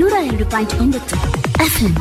ನೂರ ಎರಡು ಪಾಯಿಂಟ್ ಒಂಬತ್ತು ಎಫ್ಎಂ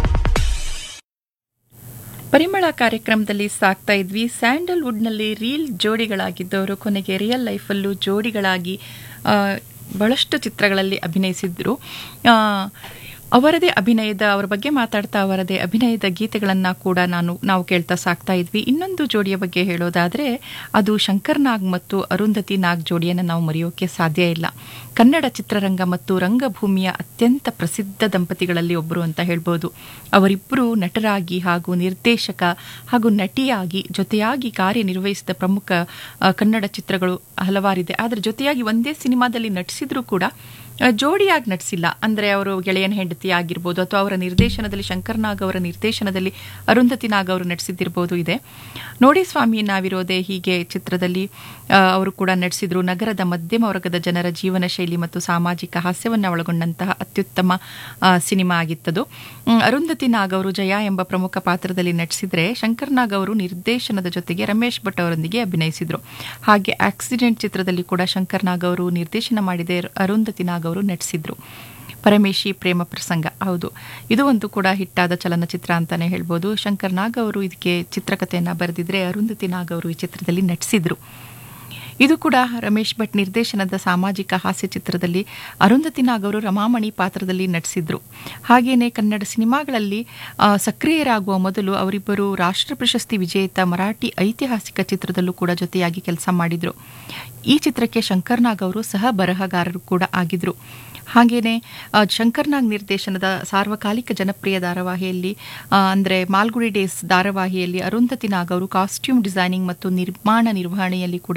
ಪರಿಮಳ ಕಾರ್ಯಕ್ರಮದಲ್ಲಿ ಸಾಕ್ತಾ ಇದ್ವಿ ಸ್ಯಾಂಡಲ್ವುಡ್ನಲ್ಲಿ ರೀಲ್ ಜೋಡಿಗಳಾಗಿದ್ದವರು ಕೊನೆಗೆ ರಿಯಲ್ ಲೈಫಲ್ಲೂ ಜೋಡಿಗಳಾಗಿ ಆ, ಬಹಳಷ್ಟು ಚಿತ್ರಗಳಲ್ಲಿ ಅಭಿನಯಿಸಿದ್ರು ಆ, ಅವರದೇ ಅಭಿನಯದ ಅವರ ಬಗ್ಗೆ ಮಾತಾಡ್ತಾ ಅವರದೇ ಅಭಿನಯದ ಗೀತೆಗಳನ್ನು ಕೂಡ ನಾನು ನಾವು ಕೇಳ್ತಾ ಸಾಕ್ತಾ ಇದ್ವಿ ಇನ್ನೊಂದು ಜೋಡಿಯ ಬಗ್ಗೆ ಹೇಳೋದಾದರೆ ಅದು ಶಂಕರ್ ನಾಗ್ ಮತ್ತು ಅರುಂಧತಿ ನಾಗ್ ಜೋಡಿಯನ್ನು ನಾವು ಮರೆಯೋಕೆ ಸಾಧ್ಯ ಇಲ್ಲ ಕನ್ನಡ ಚಿತ್ರರಂಗ ಮತ್ತು ರಂಗಭೂಮಿಯ ಅತ್ಯಂತ ಪ್ರಸಿದ್ಧ ದಂಪತಿಗಳಲ್ಲಿ ಒಬ್ಬರು ಅಂತ ಹೇಳ್ಬೋದು ಅವರಿಬ್ಬರು ನಟರಾಗಿ ಹಾಗೂ ನಿರ್ದೇಶಕ ಹಾಗೂ ನಟಿಯಾಗಿ ಜೊತೆಯಾಗಿ ಕಾರ್ಯನಿರ್ವಹಿಸಿದ ಪ್ರಮುಖ ಆ, ಕನ್ನಡ ಚಿತ್ರಗಳು ಹಲವಾರಿದೆ ಆದರೆ ಜೊತೆಯಾಗಿ ಒಂದೇ ಸಿನಿಮಾದಲ್ಲಿ ನಟಿಸಿದ್ರು ಕೂಡ ಆ, ಜೋಡಿಯಾಗಿ ನಟಿಸಿಲ್ಲ ಅಂದರೆ ಅವರು ಗೆಳೆಯನ ಹೆಂಡತಿ ಆಗಿರ್ಬೋದು ಅಥವಾ ಅವರ ನಿರ್ದೇಶನದಲ್ಲಿ ಶಂಕರ್ ನಾಗ್ ಅವರ ನಿರ್ದೇಶನದಲ್ಲಿ ಅರುಂಧತಿ ನಾಗ್ ಅವರು ನಟಿಸಿದ್ದಿರ್ಬೋದು ಇದೆ ನೋಡಿ ಸ್ವಾಮಿ ನಾವಿರೋದೆ ಹೀಗೆ ಚಿತ್ರದಲ್ಲಿ ಆ, ಅವರು ಕೂಡ ನಟಿಸಿದ್ರು ನಗರದ ಮಧ್ಯಮ ವರ್ಗದ ಜನರ ಜೀವನ ಶೈಲಿ ಮತ್ತು ಸಾಮಾಜಿಕ ಹಾಸ್ಯವನ್ನು ಒಳಗೊಂಡಂತಹ ಅತ್ಯುತ್ತಮ ಆ, ಸಿನಿಮಾ ಆಗಿತ್ತದು ಮ್, ಅರುಂಧತಿ ನಾಗ್ ಅವರು ಜಯ ಎಂಬ ಪ್ರಮುಖ ಪಾತ್ರದಲ್ಲಿ ನಟಿಸಿದ್ರೆ ಶಂಕರ್ ನಾಗ್ ಅವರು ನಿರ್ದೇಶನದ ಜೊತೆಗೆ ರಮೇಶ್ ಭಟ್ ಅವರೊಂದಿಗೆ ಅಭಿನಯಿಸಿದ್ರು ಹಾಗೆ ಆಕ್ಸಿಡೆಂಟ್ ಚಿತ್ರದಲ್ಲಿ ಕೂಡ ಶಂಕರ್ ನಾಗ್ ಅವರು ನಿರ್ದೇಶನ ಮಾಡಿದೆ ಅರುಂಧತಿ ನಾಗ್ ಅವರು ನಟಿಸಿದ್ರು ಪರಮೇಶಿ ಪ್ರೇಮ ಪ್ರಸಂಗ ಹೌದು ಇದು ಒಂದು ಕೂಡ ಹಿಟ್ಟಾದ ಚಲನಚಿತ್ರ ಅಂತಾನೆ ಹೇಳ್ಬೋದು ಶಂಕರ್ ನಾಗ್ ಅವರು ಇದಕ್ಕೆ ಚಿತ್ರಕಥೆಯನ್ನು ಬರೆದಿದ್ರೆ ಅರುಂಧತಿ ನಾಗ್ ಅವರು ಈ ಚಿತ್ರದಲ್ಲಿ ನಟಿಸಿದ್ರು ಇದು ಕೂಡ ರಮೇಶ್ ಭಟ್ ನಿರ್ದೇಶನದ ಸಾಮಾಜಿಕ ಹಾಸ್ಯ ಚಿತ್ರದಲ್ಲಿ ಅರುಂಧತಿ ನಾಗ್ ಅವರು ರಮಾಮಣಿ ಪಾತ್ರದಲ್ಲಿ ನಟಿಸಿದ್ರು ಹಾಗೆಯೇ ಕನ್ನಡ ಸಿನಿಮಾಗಳಲ್ಲಿ ಆ, ಸಕ್ರಿಯರಾಗುವ ಮೊದಲು ಅವರಿಬ್ಬರು ರಾಷ್ಟ್ರ ಪ್ರಶಸ್ತಿ ವಿಜೇತ ಮರಾಠಿ ಐತಿಹಾಸಿಕ ಚಿತ್ರದಲ್ಲೂ ಕೂಡ ಜೊತೆಯಾಗಿ ಕೆಲಸ ಮಾಡಿದ್ರು ಈ ಚಿತ್ರಕ್ಕೆ ಶಂಕರ್ ನಾಗ್ ಅವರು ಸಹ ಬರಹಗಾರರು ಕೂಡ ಆಗಿದ್ರು ಹಾಗೆಯೇ ಆ, ಶಂಕರ್ ನಾಗ್ ನಿರ್ದೇಶನದ ಸಾರ್ವಕಾಲಿಕ ಜನಪ್ರಿಯ ಧಾರಾವಾಹಿಯಲ್ಲಿ ಆ, ಅಂದ್ರೆ ಮಾಲ್ಗುಡಿ ಡೇಸ್ ಧಾರಾವಾಹಿಯಲ್ಲಿ ಅರುಂಧತಿ ನಾಗ್ ಅವರು ಕಾಸ್ಟ್ಯೂಮ್ ಡಿಸೈನಿಂಗ್ ಮತ್ತು ನಿರ್ಮಾಣ ನಿರ್ವಹಣೆಯಲ್ಲಿ ಕೂಡ